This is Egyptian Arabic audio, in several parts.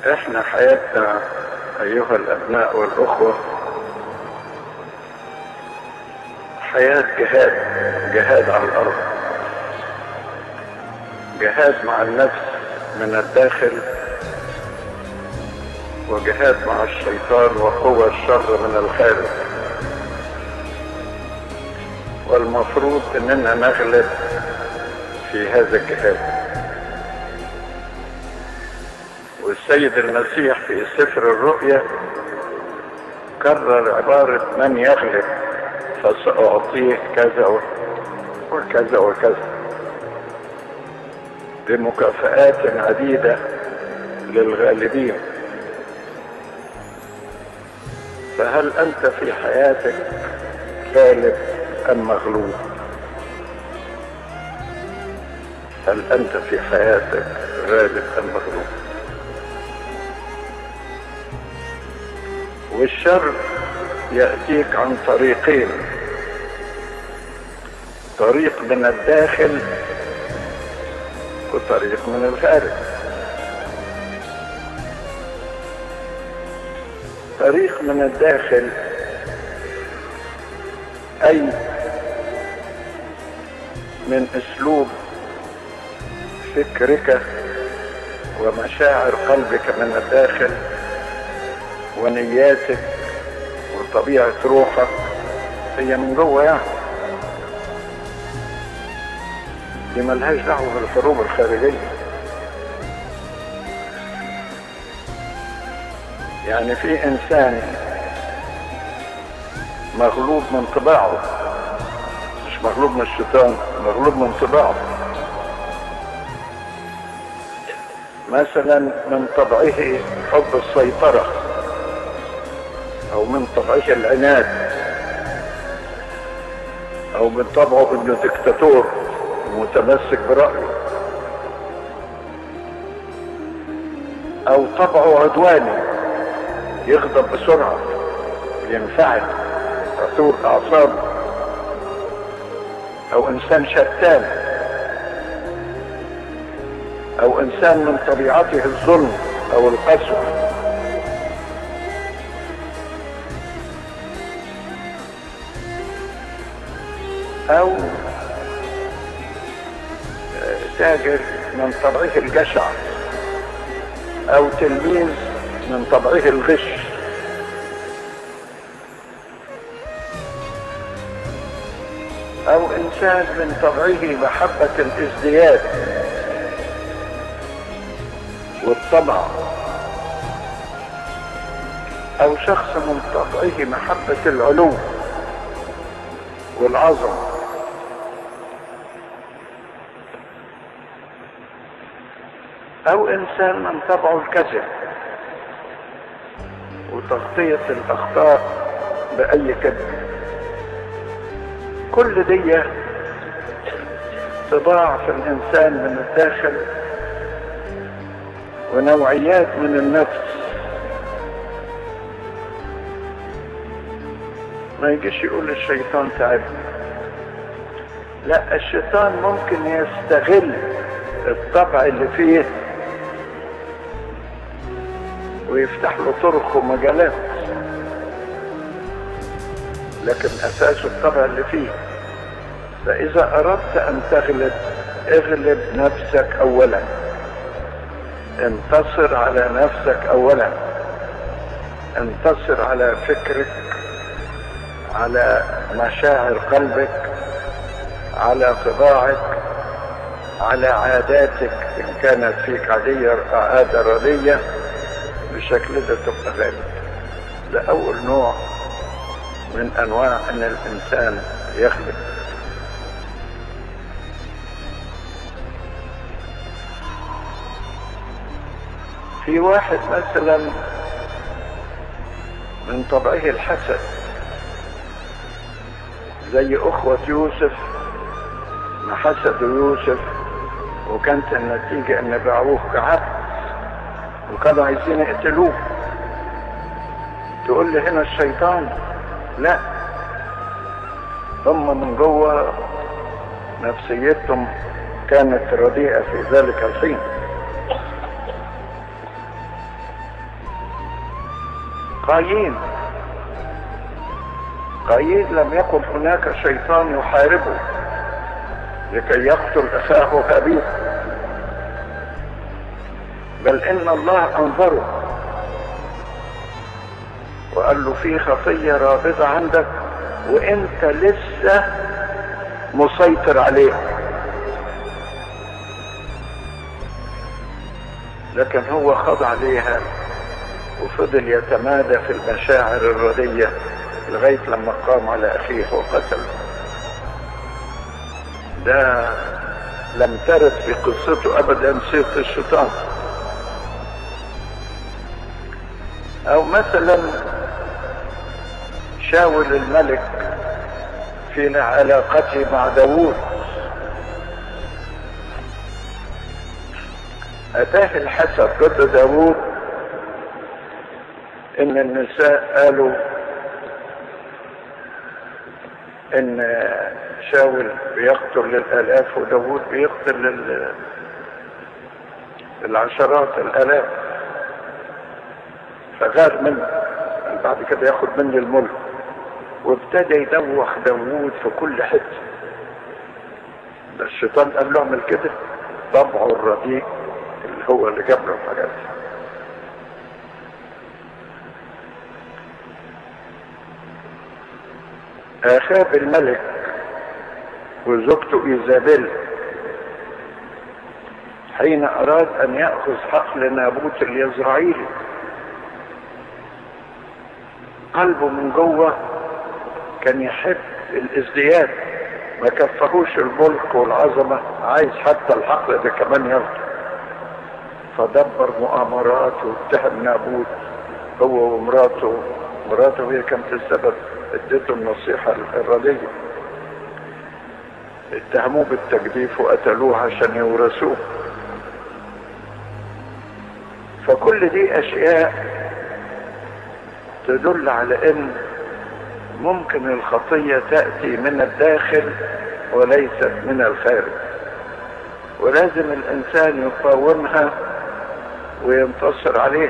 احنا حياتنا ايها الابناء والاخوة حياة جهاد جهاد على الارض جهاد مع النفس من الداخل وجهاد مع الشيطان وقوى الشر من الخارج والمفروض اننا نغلب في هذا الجهاد والسيد المسيح في سفر الرؤيا كرر عبارة من يغلب فسأعطيه كذا وكذا وكذا بمكافآت عديدة للغالبين فهل أنت في حياتك غالب أم مغلوب هل أنت في حياتك غالب أم مغلوب والشر يأتيك عن طريقين طريق من الداخل وطريق من الخارج طريق من الداخل اي من اسلوب فكرك ومشاعر قلبك من الداخل ونياتك وطبيعة روحك هي من جوه يعني دي ملهاش دعوة بالحروب الخارجية يعني في انسان مغلوب من طباعه مش مغلوب من الشيطان مغلوب من طباعه مثلا من طبعه حب السيطرة او من طبعه العناد او من طبعه انه دكتاتور متمسك برأيه او طبعه عدواني يغضب بسرعة ينفعل عثور اعصاب او انسان شتان او انسان من طبيعته الظلم او القسوة او تاجر من طبعه الجشع او تلميذ من طبعه الغش او انسان من طبعه محبة الازدياد والطمع او شخص من طبعه محبة العلو والعظمه او انسان من طبعه الكذب وتغطية الاخطاء باي كذب كل دي طباع في الانسان من الداخل ونوعيات من النفس ما يجيش يقول الشيطان تعبني لا الشيطان ممكن يستغل الطبع اللي فيه ويفتح له طرق ومجالات لكن اساس الطبع اللي فيه فاذا اردت ان تغلب اغلب نفسك اولا انتصر على نفسك اولا انتصر على فكرك على مشاعر قلبك على طباعك على عاداتك ان كانت فيك عادية عادة ردية بالشكل ده تبقى غالب ده اول نوع من انواع ان الانسان يخلق في واحد مثلا من طبعه الحسد زي اخوة يوسف ما حسدوا يوسف وكانت النتيجة ان باعوه كعبد وكانوا عايزين يقتلوه تقول لي هنا الشيطان لا هم من جوه نفسيتهم كانت رديئة في ذلك الحين قايين قايين لم يكن هناك شيطان يحاربه لكي يقتل اخاه هابيل بل ان الله انظره وقال له في خطيه رابضه عندك وانت لسه مسيطر عليها لكن هو خضع ليها وفضل يتمادى في المشاعر الردية لغاية لما قام على أخيه وقتله ده لم ترد في قصته أبدا سيرة الشيطان أو مثلا شاول الملك في علاقته مع داوود أتاه الحسد ضد داوود إن النساء قالوا إن شاول بيقتل للآلاف وداوود بيقتل لل... العشرات الآلاف فغار منه بعد كده ياخد مني الملك وابتدى يدوخ داوود في كل حته ده الشيطان قال له اعمل كده طبعه الرديء اللي هو اللي جاب له الحاجات دي اخاب الملك وزوجته ايزابيل حين اراد ان ياخذ حقل نابوت اليزرعيلي قلبه من جوه كان يحب الازدياد ما كفهوش الملك والعظمة عايز حتى الحقل ده كمان ياخده فدبر مؤامرات واتهم نابوت هو ومراته مراته هي كانت السبب اديته النصيحة الردية اتهموه بالتجديف وقتلوه عشان يورثوه فكل دي اشياء تدل على ان ممكن الخطية تأتي من الداخل وليست من الخارج ولازم الإنسان يقاومها وينتصر عليها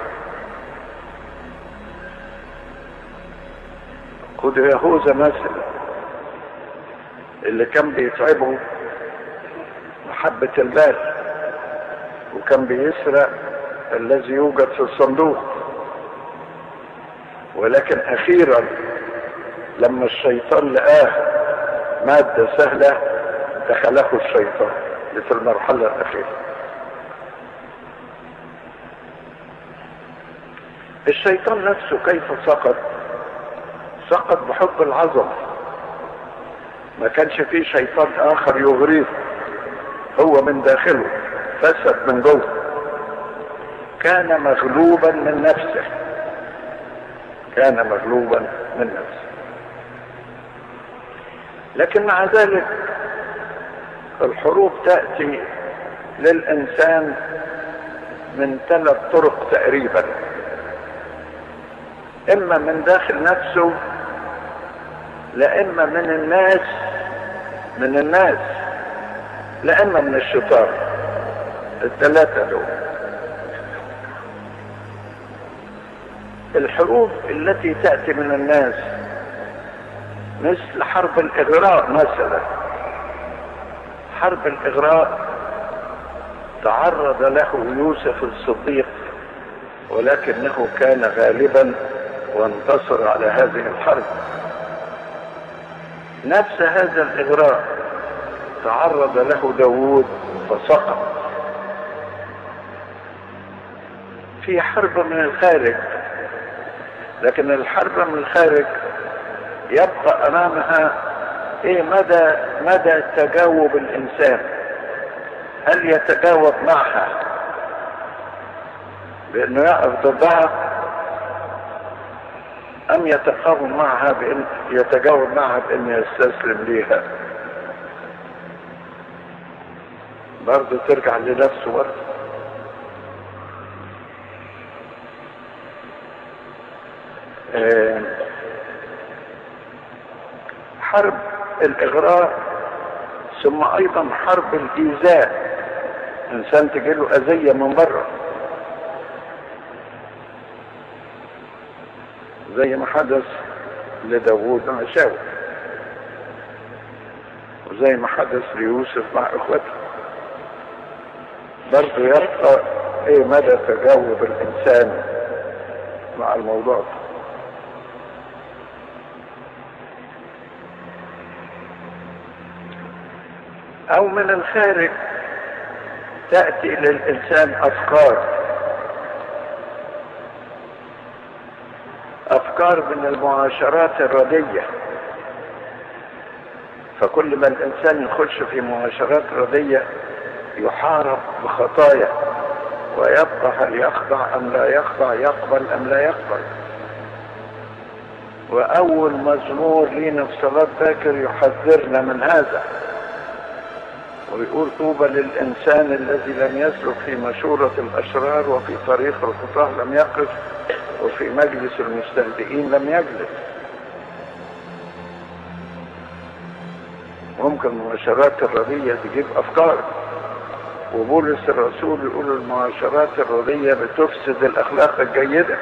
خد يهوذا مثلا اللي كان بيتعبه محبة المال وكان بيسرق الذي يوجد في الصندوق ولكن أخيرا لما الشيطان لقاه مادة سهلة دخله الشيطان في المرحلة الأخيرة الشيطان نفسه كيف سقط سقط بحب العظمة ما كانش فيه شيطان آخر يغريه هو من داخله فسد من جوه كان مغلوبا من نفسه كان مغلوبا من نفسه لكن مع ذلك الحروب تأتي للإنسان من ثلاث طرق تقريبا إما من داخل نفسه لإما من الناس من الناس لإما من الشيطان الثلاثة دول الحروب التي تأتي من الناس مثل حرب الإغراء مثلا حرب الإغراء تعرض له يوسف الصديق ولكنه كان غالبا وانتصر على هذه الحرب نفس هذا الإغراء تعرض له داوود فسقط في حرب من الخارج لكن الحرب من الخارج يبقى امامها ايه مدى مدى تجاوب الانسان هل يتجاوب معها بانه يقف ضدها ام يتقاوم معها بان يتجاوب معها بانه يستسلم ليها برضه ترجع لنفسه برضه حرب الاغراء ثم ايضا حرب الايذاء انسان تجيله اذية من بره زي ما حدث لداوود مع شاول وزي ما حدث ليوسف مع اخوته برضه يبقى ايه مدى تجاوب الانسان مع الموضوع ده او من الخارج تأتي للإنسان أفكار أفكار من المعاشرات الردية فكل ما الإنسان يخش في معاشرات ردية يحارب بخطايا ويبقى هل يخضع أم لا يخضع يقبل أم لا يقبل وأول مزمور لينا في صلاة باكر يحذرنا من هذا ويقول طوبى للإنسان الذي لم يسلك في مشورة الأشرار وفي طريق الخطاه لم يقف وفي مجلس المستهزئين لم يجلس ممكن المعاشرات الردية تجيب أفكار وبولس الرسول يقول المعاشرات الردية بتفسد الأخلاق الجيدة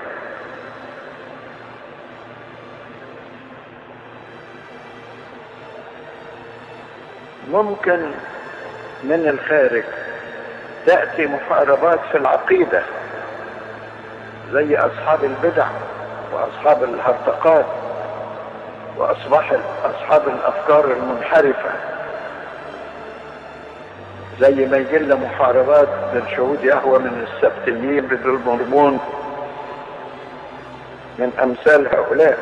ممكن من الخارج تأتي محاربات في العقيدة زي أصحاب البدع وأصحاب الهرطقات وأصبح أصحاب الأفكار المنحرفة زي ما يجي لنا محاربات من شهود يهوى من السبتيين من المرمون من أمثال هؤلاء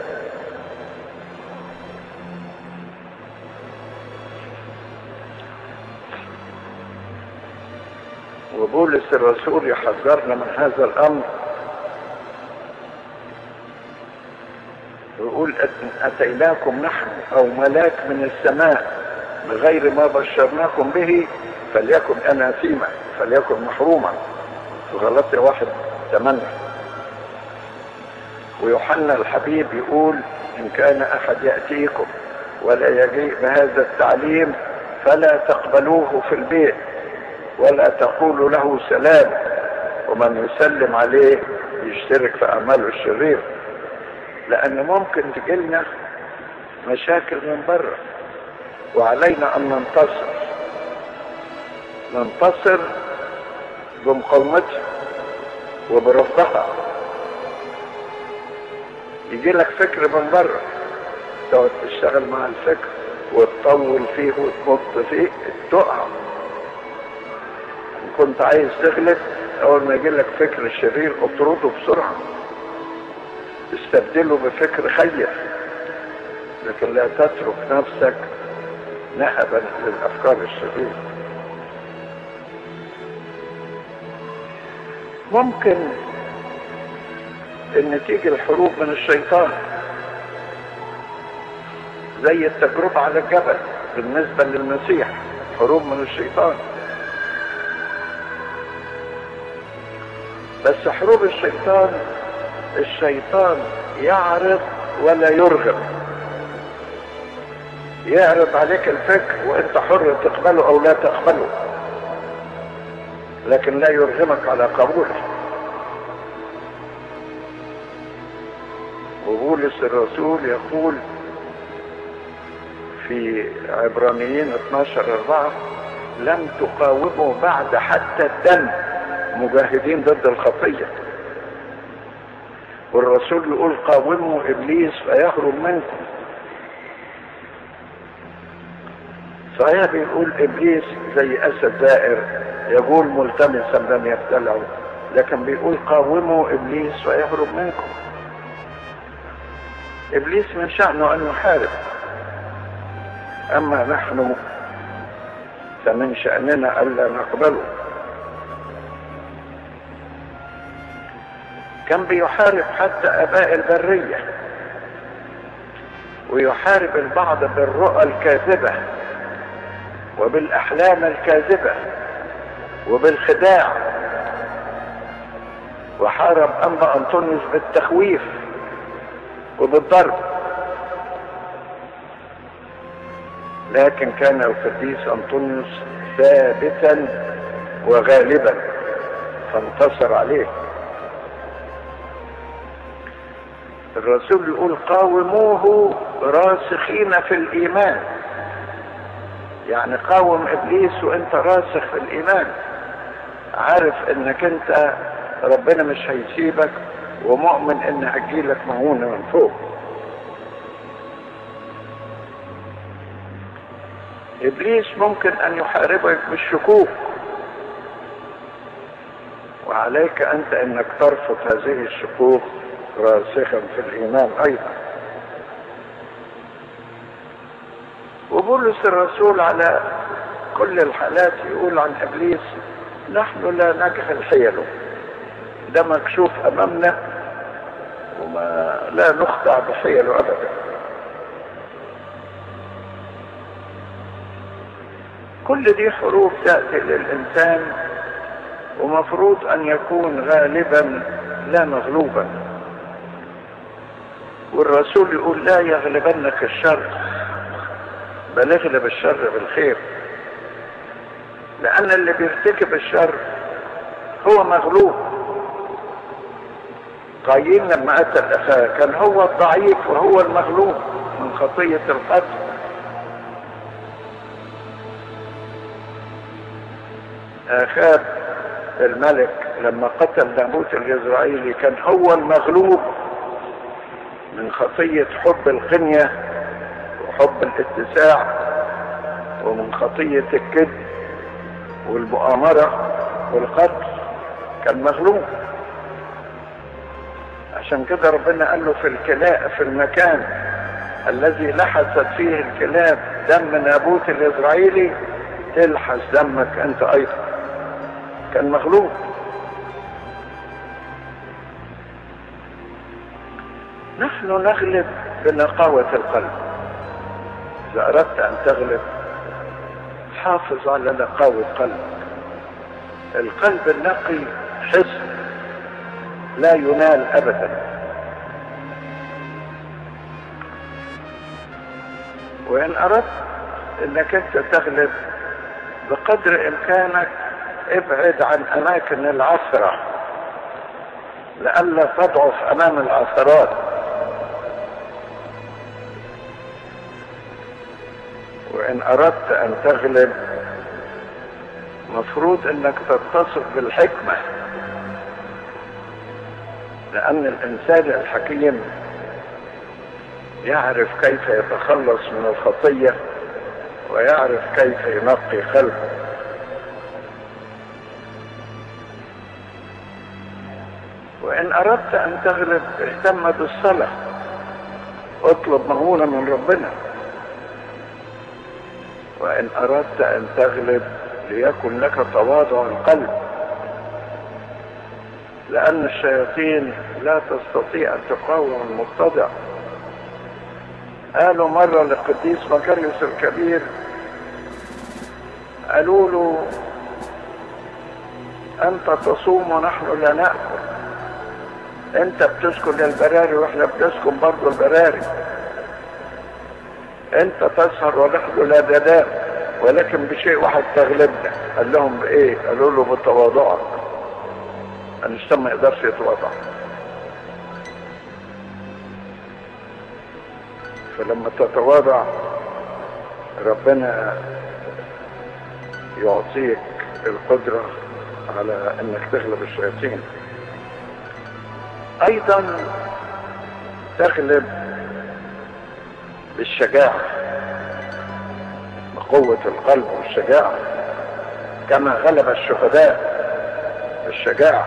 وبولس الرسول يحذرنا من هذا الامر ويقول اتيناكم نحن او ملاك من السماء بغير ما بشرناكم به فليكن اناثيما فليكن محروما في غلطي واحد ثمانية ويوحنا الحبيب يقول ان كان احد ياتيكم ولا يجيء بهذا التعليم فلا تقبلوه في البيت ولا تقولوا له سلام ومن يسلم عليه يشترك في اعماله الشرير لان ممكن تجيلنا مشاكل من بره وعلينا ان ننتصر ننتصر بمقاومتها وبرفضها يجي لك فكر من بره تقعد تشتغل مع الفكر وتطول فيه وتمط فيه تقع كنت عايز تغلب اول ما يجي لك فكر شرير اطرده بسرعه استبدله بفكر خير لكن لا تترك نفسك نهبا للافكار الشريره ممكن ان تيجي الحروب من الشيطان زي التجربة على الجبل بالنسبة للمسيح حروب من الشيطان بس حروب الشيطان الشيطان يعرض ولا يرغب يعرض عليك الفكر وانت حر تقبله او لا تقبله لكن لا يرغمك على قبوله وبولس الرسول يقول في عبرانيين 12 4 لم تقاوموا بعد حتى الدم مجاهدين ضد الخطية والرسول يقول قاوموا ابليس فيهرب منكم صحيح بيقول ابليس زي اسد دائر يقول ملتمسا لم يبتلعه لكن بيقول قاوموا ابليس فيهرب منكم ابليس من شأنه ان يحارب اما نحن فمن شأننا الا نقبله كان بيحارب حتى اباء البرية ويحارب البعض بالرؤى الكاذبة وبالاحلام الكاذبة وبالخداع وحارب انبا انطونيوس بالتخويف وبالضرب لكن كان القديس انطونيوس ثابتا وغالبا فانتصر عليه الرسول يقول قاوموه راسخين في الايمان يعني قاوم ابليس وانت راسخ في الايمان عارف انك انت ربنا مش هيسيبك ومؤمن ان هتجيلك مهونة من فوق ابليس ممكن ان يحاربك بالشكوك وعليك انت انك ترفض هذه الشكوك راسخا في الايمان ايضا وبولس الرسول على كل الحالات يقول عن ابليس نحن لا نجهل حيله ده مكشوف امامنا وما لا نخضع بحيله ابدا كل دي حروف تاتي للانسان ومفروض ان يكون غالبا لا مغلوبا والرسول يقول لا يغلبنك الشر بل اغلب الشر بالخير لان اللي بيرتكب الشر هو مغلوب قايين لما قتل اخاه كان هو الضعيف وهو المغلوب من خطية القتل اخاب الملك لما قتل نابوت الجزرائيلي كان هو المغلوب من خطية حب القنية وحب الاتساع ومن خطية الكذب والمؤامرة والقتل كان مغلوب عشان كده ربنا قال له في الكلاء في المكان الذي لحست فيه الكلاب دم نابوت الإسرائيلي تلحس دمك أنت أيضا كان مغلوب نحن نغلب بنقاوة القلب إذا أردت أن تغلب حافظ على نقاوة قلبك القلب النقي حصن لا ينال أبدا وإن أردت أنك أنت تغلب بقدر إمكانك ابعد عن أماكن العثرة لئلا تضعف أمام العثرات وإن أردت أن تغلب مفروض أنك تتصف بالحكمة لأن الإنسان الحكيم يعرف كيف يتخلص من الخطية ويعرف كيف ينقي قلبه وإن أردت أن تغلب اهتم بالصلاة اطلب مهونة من ربنا وإن أردت أن تغلب ليكن لك تواضع القلب لأن الشياطين لا تستطيع أن تقاوم المبتدع قالوا مرة للقديس مكاريوس الكبير قالوا له أنت تصوم ونحن لا نأكل أنت بتسكن البراري وإحنا بنسكن برضه البراري أنت تسهر ونحن لا ننام ولكن بشيء واحد تغلبنا قال لهم بإيه؟ قالوا له بتواضعك الإنسان ما يقدرش يتواضع فلما تتواضع ربنا يعطيك القدرة على انك تغلب الشياطين ايضا تغلب بالشجاعة بقوة القلب والشجاعة كما غلب الشهداء بالشجاعة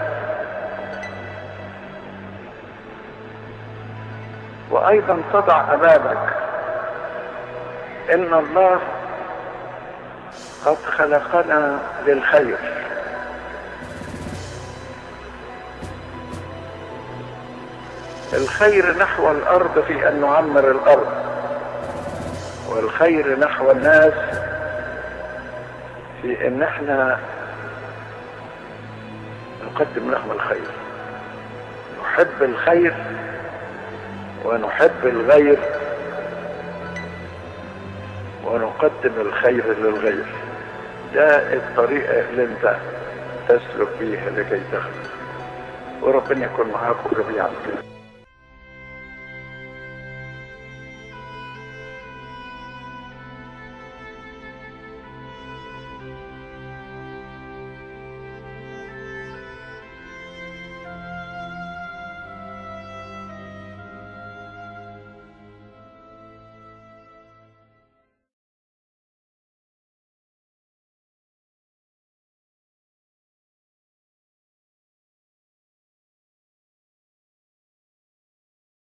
وايضا تضع امامك ان الله قد خلقنا للخير الخير نحو الارض في ان نعمر الارض والخير نحو الناس في ان احنا نقدم لهم الخير نحب الخير ونحب الغير ونقدم الخير للغير ده الطريقة اللي انت تسلك بيها لكي تخلق وربنا يكون معاكم جميعا